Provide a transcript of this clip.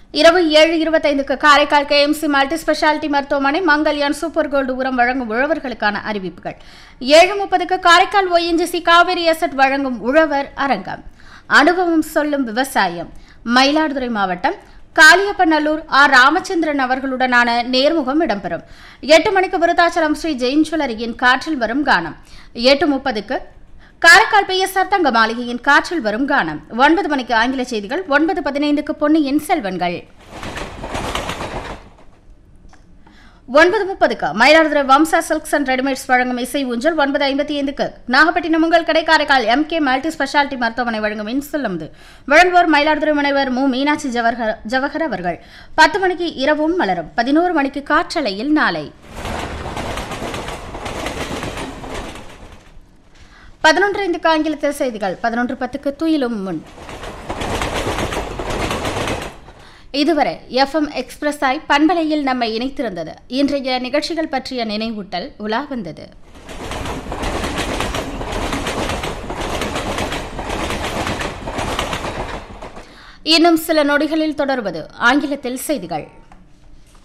இரவு ஏழு இருபத்தைந்துக்கு காரைக்கால் கேஎம்சி மல்டி ஸ்பெஷாலிட்டி மருத்துவமனை மங்கல்யான் சூப்பர் கோல்டு உரம் வழங்கும் உழவர்களுக்கான அறிவிப்புகள் ஏழு முப்பதுக்கு காரைக்கால் ஒய்என்ஜிசி காவிரி எசட் வழங்கும் உழவர் அரங்கம் அனுபவம் சொல்லும் விவசாயம் மயிலாடுதுறை மாவட்டம் காளியப்பநல்லூர் ஆர் ராமச்சந்திரன் அவர்களுடனான நேர்முகம் இடம்பெறும் எட்டு மணிக்கு விருதாச்சலம் ஸ்ரீ ஜெயின் ஜுவல்லரியின் காற்றில் வரும் கானம் எட்டு முப்பதுக்கு காரைக்கால் பிஎஸ்ஆர் தங்க மாளிகையின் காற்றில் வரும் கானம் ஒன்பது மணிக்கு ஆங்கில செய்திகள் ஒன்பது பதினைந்துக்கு பொன்னியின் செல்வன்கள் ஒன்பது முப்பதுக்கு Mayiladuthurai Vamsa silks and readymades வழங்கும் இசை ஊஞ்சல் ஒன்பது ஐம்பத்தி ஐந்துக்கு நாகப்பட்டினம் உங்கள் கடை Karaikal M K multi speciality மருத்துவமனை வழங்கும் இன்சுலம்து வழங்குவோர் மயிலாடுதுறை முனைவர் மு மீனாட்சி ஜவஹர் ஜவஹர் அவர்கள் பத்து மணிக்கு இரவும் மலரும் பதினோரு மணிக்கு காற்றலையில் நாளை பதினொன்று ஐந்துக்கு ஆங்கிலத்தில் செய்திகள் பதினொன்று பத்துக்கு துயிலும் முன் இதுவரை எஃப்எம் எக்ஸ்பிரஸ் ஆய் பண்பலையில் நம்மை இணைத்திருந்தது இன்றைய நிகழ்ச்சிகள் பற்றிய நினைவூட்டல் உலா வந்தது இன்னும் சில நொடிகளில் தொடர்வது ஆங்கிலத்தில் செய்திகள்